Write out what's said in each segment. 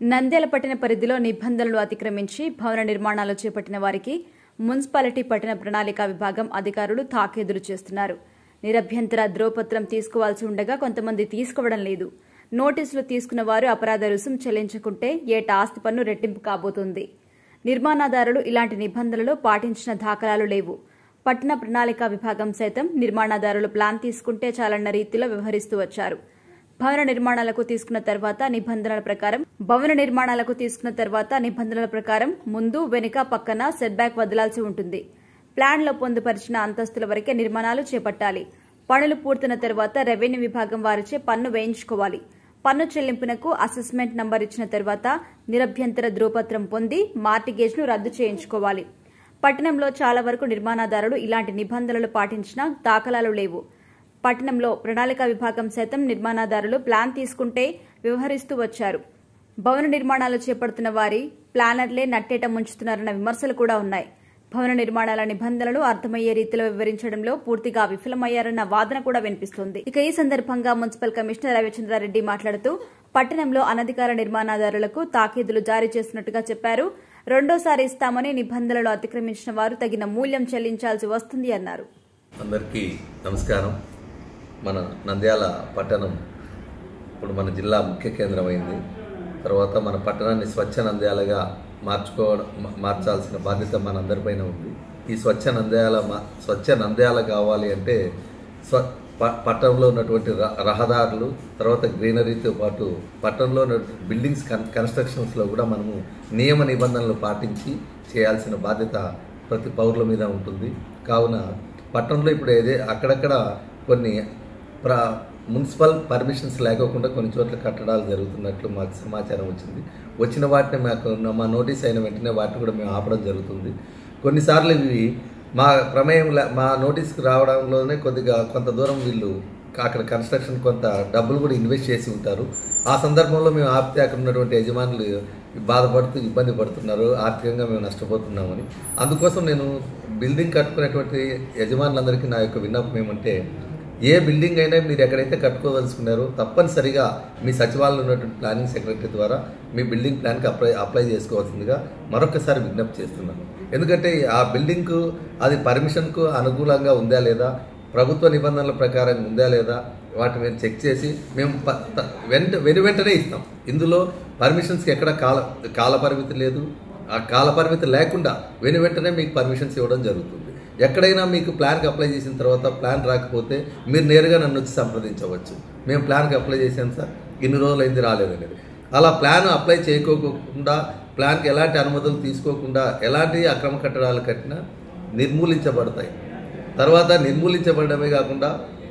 నంద్యాల పట్టణ పరిధిలో నిబంధనలు అతిక్రమించి భవన నిర్మాణాలు చేపట్టిన వారికి మున్సిపాలిటీ పట్టణ ప్రణాళిక విభాగం అధికారులు తాకేదులు చేస్తున్నారు నిరభ్యంతర ధ్రువపత్రం తీసుకోవాల్సి ఉండగా కొంతమంది తీసుకోవడం లేదు నోటీసులు తీసుకున్న వారు అపరాధ రుసుం చెల్లించకుంటే ఏటా ఆస్తి పన్ను రెట్టింపు కాబోతుంది నిర్మాణదారులు ఇలాంటి నిబంధనలు పాటించిన దాఖలాలు లేవు పట్టణ ప్రణాళిక విభాగం సైతం నిర్మాణదారులు ప్లాన్ తీసుకుంటే చాలన్న రీతిలో వ్యవహరిస్తూ వచ్చారు భవన నిర్మాణాలకు తీసుకున్న తర్వాత నిబంధనల ప్రకారం భవన నిర్మాణాలకు తీసుకున్న తర్వాత నిబంధనల ప్రకారం ముందు వెనుక పక్కన సెట్ బ్యాక్ వదలాల్సి ఉంటుంది ప్లాన్లో పొందుపరిచిన అంతస్తుల వరకే నిర్మాణాలు చేపట్టాలి పనులు పూర్తయిన తర్వాత రెవెన్యూ విభాగం వారిచే పన్ను వేయించుకోవాలి పన్ను చెల్లింపునకు అసెస్మెంట్ నంబర్ ఇచ్చిన తర్వాత నిరభ్యంతర ధ్రువపత్రం పొంది మార్టిగేజ్ను రద్దు చేయించుకోవాలి పట్టణంలో చాలా వరకు నిర్మాణదారులు ఇలాంటి నిబంధనలు పాటించినా దాఖలాలు లేవు పట్టణంలో ప్రణాళిక విభాగం సైతం నిర్మాణదారులు ప్లాన్ తీసుకుంటే వ్యవహరిస్తూ వచ్చారు భవన నిర్మాణాలు చేపడుతున్న వారి ప్లానర్లే నట్టేట ముంచుతున్నారన్న విమర్శలు కూడా ఉన్నాయి భవన నిర్మాణాల నిబంధనలు అర్థమయ్యే రీతిలో వివరించడంలో పూర్తిగా విఫలమయ్యారన్న వాదన కూడా వినిపిస్తోంది ఇక ఈ సందర్భంగా మున్సిపల్ కమిషనర్ రవిచంద్రారెడ్డి మాట్లాడుతూ పట్టణంలో అనధికార నిర్మాణదారులకు తాకీదులు జారీ చేస్తున్నట్టుగా చెప్పారు రెండోసారి ఇస్తామని నిబంధనలు అతిక్రమించిన వారు తగిన మూల్యం చెల్లించాల్సి వస్తుంది అన్నారు అందరికీ నమస్కారం మన నంద్యాల పట్టణం ఇప్పుడు మన జిల్లా ముఖ్య కేంద్రం అయింది తర్వాత మన పట్టణాన్ని స్వచ్ఛ నంద్యాలగా మార్చుకోవడం మా- మార్చాల్సిన బాధ్యత మనందరిపైన ఉంది ఈ స్వచ్ఛ నంద్యాల మా- స్వచ్ఛ నంద్యాల కావాలి అంటే స్వ ప- పట్టణంలో ఉన్నటువంటి ర- రహదారులు తర్వాత గ్రీనరీతో పాటు పట్టణంలో ఉన్నటువంటి బిల్డింగ్స్ కన్ కన్స్ట్రక్షన్స్లో కూడా మనము నియమ నిబంధనలు పాటించి చేయాల్సిన బాధ్యత ప్రతి పౌరుల మీద ఉంటుంది కావున పట్టణంలో ఇప్పుడు ఏదే అక్కడక్కడ కొన్ని ప్ర మున్సిపల్ పర్మిషన్స్ లేకోకుండా కొన్ని చోట్ల కట్టడాలు జరుగుతున్నట్లు మాకు సమాచారం వచ్చింది వచ్చిన వాటిని మాకు మా నోటీస్ అయిన వెంటనే వాటిని కూడా మేము ఆపడం జరుగుతుంది కొన్నిసార్లు ఇవి మా ప్రమేయం లే- మా నోటీస్కి రావడంలోనే కొద్దిగా కొంత దూరం వీళ్ళు అక్కడ కన్స్ట్రక్షన్ కొంత డబ్బులు కూడా ఇన్వెస్ట్ చేసి ఉంటారు ఆ సందర్భంలో మేము ఆపితే అక్కడ ఉన్నటువంటి యజమానులు బాధపడుతూ ఇబ్బంది పడుతున్నారు ఆర్థికంగా మేము నష్టపోతున్నామని అందుకోసం నేను బిల్డింగ్ కట్టుకునేటువంటి యజమానులందరికీ నా యొక్క విన్నపం ఏమంటే ఏ బిల్డింగ్ అయినా మీరు ఎక్కడైతే కట్టుకోదలుచుకున్నారో తప్పనిసరిగా మీ సచివాలయంలో ఉన్నటువంటి ప్లానింగ్ సెక్రటరీ ద్వారా మీ బిల్డింగ్ ప్లాన్కి అప్లై అప్లై చేసుకోవాల్సిందిగా మరొకసారి విజ్ఞప్తి చేస్తున్నాను ఎందుకంటే ఆ బిల్డింగ్కు అది పర్మిషన్కు అనుకూలంగా ఉందా లేదా ప్రభుత్వ నిబంధనల ప్రకారం ఉందా లేదా వాటిని మేము చెక్ చేసి మేము ప- త- వెంట వెను వెంటనే ఇస్తాం ఇందులో పర్మిషన్స్కి ఎక్కడ కాల కాల పరిమితి లేదు ఆ కాల పరిమితి లేకుండా వెను వెంటనే మీకు పర్మిషన్స్ ఇవ్వడం జరుగుతుంది ఎక్కడైనా మీకు ప్లాన్కి అప్లై చేసిన తర్వాత ప్లాన్ రాకపోతే మీరు నేరుగా నన్ను వచ్చి సంప్రదించవచ్చు మేము ప్లాన్కి అప్లై చేసాం సార్ ఇన్ని రోజులు అయింది రాలేదనేది అలా ప్లాన్ అప్లై చేయకోకుండా ప్లాన్కి ఎలాంటి అనుమతులు తీసుకోకుండా ఎలాంటి అక్రమ కట్టడాలు కట్టినా నిర్మూలించబడతాయి తర్వాత నిర్మూలించబడమే కాకుండా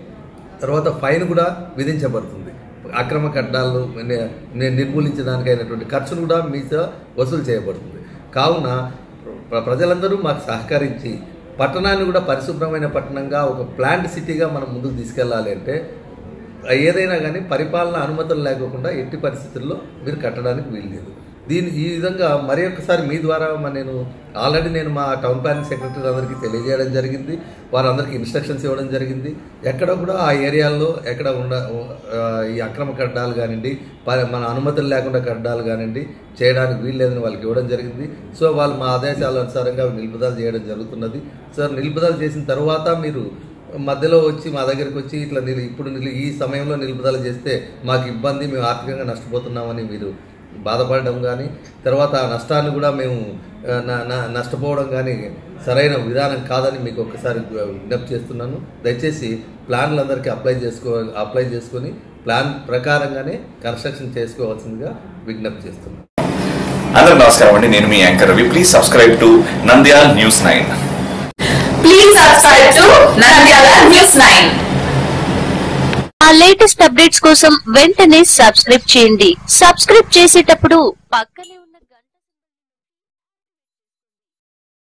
తర్వాత ఫైన్ కూడా విధించబడుతుంది అక్రమ కట్టడాలను ని- ని- నిర్మూలించడానికి అయినటువంటి ఖర్చును కూడా మీతో వసూలు చేయబడుతుంది కావున ప్ర- ప్రజలందరూ మాకు సహకరించి పట్టణాన్ని కూడా పరిశుభ్రమైన పట్టణంగా ఒక ప్లాంట్ సిటీగా మనం ముందుకు తీసుకెళ్ళాలి అంటే ఏదైనా కానీ పరిపాలన అనుమతులు లేకోకుండా ఎట్టి పరిస్థితుల్లో మీరు కట్టడానికి వీల్లేదు దీని ఈ విధంగా మరి ఒక్కసారి మీ ద్వారా మ- నేను ఆల్రెడీ నేను మా టౌన్ ప్లానింగ్ సెక్రటరీ అందరికీ తెలియజేయడం జరిగింది వారందరికీ ఇన్స్ట్రక్షన్స్ ఇవ్వడం జరిగింది ఎక్కడ కూడా ఆ ఏరియాల్లో ఎక్కడ ఉన్న ఆ, ఈ అక్రమ కట్టడాలు కానివ్వండి ప- మన అనుమతులు లేకుండా కట్టడాలు కానివ్వండి చేయడానికి వీల్లేదని వాళ్ళకి ఇవ్వడం జరిగింది సో వాళ్ళు మా ఆదేశాల అనుసారంగా నిలుపుదల చేయడం జరుగుతున్నది సార్ నిలుపుదల చేసిన తర్వాత మీరు మధ్యలో వచ్చి మా దగ్గరికి వచ్చి ఇట్లా నిలు ఇప్పుడు నిలు ఈ సమయంలో నిలుపుదల చేస్తే మాకు ఇబ్బంది మేము ఆర్థికంగా నష్టపోతున్నామని మీరు బాధపడడం కానీ తర్వాత ఆ నష్టాన్ని కూడా మేము ఆ, న- న- నష్టపోవడం కానీ సరైన విధానం కాదని మీకు ఒక్కసారి విజ్ఞప్తి చేస్తున్నాను దయచేసి ప్లాన్లందరికీ అప్లై చేసుకో అప్లై చేసుకొని ప్లాన్ ప్రకారంగానే కన్స్ట్రక్షన్ చేసుకోవాల్సిందిగా విజ్ఞప్తి చేస్తున్నాను అందరూ నమస్కారం అండి నేను మీ anchor Ravi please subscribe to Nandyal news nine Please subscribe to Nandyala News 9. మా లేటెస్ట్ అప్డేట్స్ కోసం వెంటనే సబ్స్క్రైబ్ చేయండి సబ్స్క్రైబ్ చేసేటప్పుడు పక్కనే